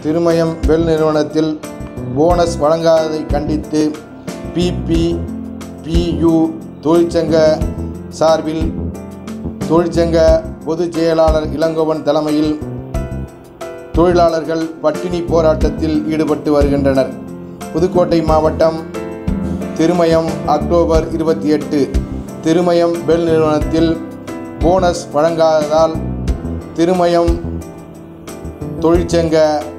திருமயம் பெல் நிறுவனத்தில் போனஸ் வழங்காததை கண்டித்து பிபிபியு தொழிற்சங்க சார்பில் தொழிற்சங்க பொதுச் செயலாளர் இளங்கோவன் தலைமையில் தொழிலாளர்கள் பட்டினி போராட்டத்தில் ஈடுபட்டு வருகின்றனர் புதுக்கோட்டை மாவட்டம் திருமயம் அக்டோபர் இருபத்தி எட்டு திருமயம் பெல் நிறுவனத்தில் போனஸ் வழங்காததால் திருமயம் தொழிற்சங்க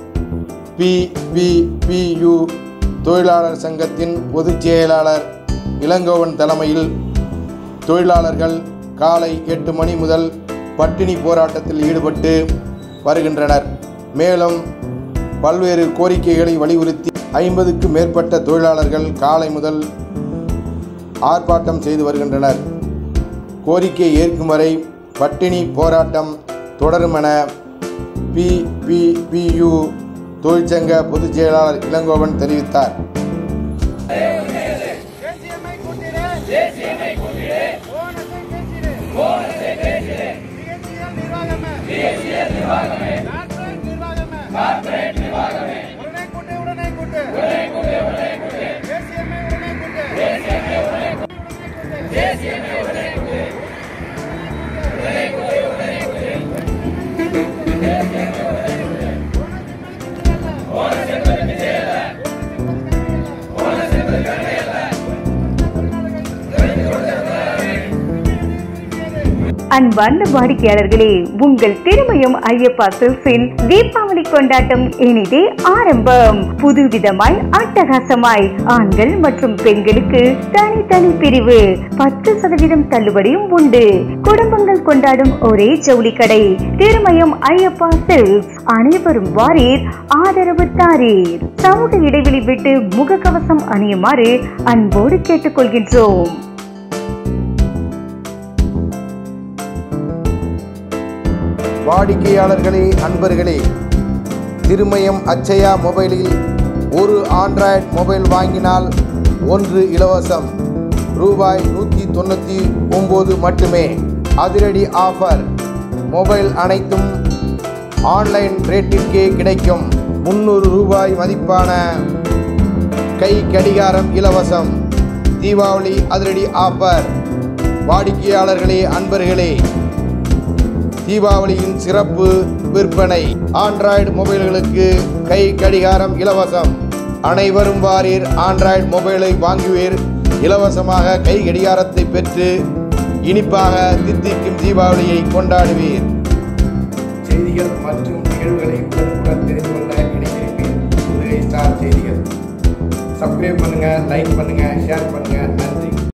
பிபிபியு தொழிலாளர் சங்கத்தின் பொதுச் செயலாளர் இளங்கோவன் தலைமையில் தொழிலாளர்கள் காலை எட்டு மணி முதல் பட்டினி போராட்டத்தில் ஈடுபட்டு வருகின்றனர் மேலும் பல்வேறு கோரிக்கைகளை வலியுறுத்தி ஐம்பதுக்கு மேற்பட்ட தொழிலாளர்கள் காலை முதல் ஆர்ப்பாட்டம் செய்து வருகின்றனர் கோரிக்கை ஏற்கும் வரை பட்டினி போராட்டம் தொடரும் என பிபிபியு தொழிற்சங்க பொதுச் செயலாளர் இளங்கோவன் தெரிவித்தார் தேசியமை கூட்டிடு தேசியமை கூட்டிடு போனஸை பேசிடு போனஸை பேசிடு டிஎஸ்சிஎல் நிர்வாகமே டிஎஸ்சிஎல் நிர்வாகமே கார்ப்பரேட் நிர்வாகமே கார்ப்பரேட் நிர்வாகமே உடனே கூட்டு உடனே கூட்டு உடனே கூட்டு உடனே கூட்டு தேசியமை உடனே கூட்டு தேசியமை உடனே கூட்டு தேசியமை உடனே கூட்டு உடனே கூட்டு உடனே கூட்டு போனஸ் என்பது விஜயல்ல போனஸ் என்பது கருணையல்ல அன்பார்ந்த வாடிக்கையாளர்களே உங்கள் திருமயம் ஐயப்பா சில்ஸின் தீபாவளி கொண்டாட்டம் இனிதே ஆரம்பம் புதுவிதமாய் அட்டகாசமாய் ஆண்கள் மற்றும் பெண்களுக்கு தனித்தனி பிரிவு பத்து சதவீதம் தள்ளுபடியும் உண்டு குடும்பங்கள் கொண்டாடும் ஒரே ஜவுளி கடை திருமயம் ஐயப்பா சில்க்ஸ் அனைவரும் வாரீர் ஆதரவு தாரீர் சமூக இடைவெளி விட்டு முகக்கவசம் அணியுமாறு அன்போடு கேட்டுக்கொள்கின்றோம் வாடிக்கையாளர்களே அன்பர்களே திருமயம் அச்சயா மொபைலில் ஒரு ஆண்ட்ராய்டு மொபைல் வாங்கினால் ஒன்று இலவசம் ரூபாய் நூற்றி தொண்ணூற்றி ஒம்பது மட்டுமே அதிரடி ஆஃபர் மொபைல் அனைத்தும் ஆன்லைன் ரேட்டிற்கே கிடைக்கும் முந்நூறு ரூபாய் மதிப்பான கை கடிகாரம் இலவசம் தீபாவளி அதிரடி ஆஃபர் வாடிக்கையாளர்களே அன்பர்களே தீபாவளியின் சிறப்பு விற்பனை ஆண்ட்ராய்டு மொபைல்களுக்கு கை கடிகாரம் இலவசம் அனைவரும் வாரீர் ஆண்ட்ராய்டு மொபைலை வாங்குவீர் இலவசமாக கை கடிகாரத்தை பெற்று இனிப்பாக தித்திக்கும் தீபாவளியை கொண்டாடுவீர் செய்திகள் மற்றும் நிகழ்வுகளை உடனுக்குடன் தெரிந்து கொள்ள இணைந்திருப்பேன் புதுகை ஸ்டார் செய்திகள் சப்ஸ்கிரைப் பண்ணுங்க லைக் பண்ணுங்க ஷேர் பண்ணுங்க நன்றி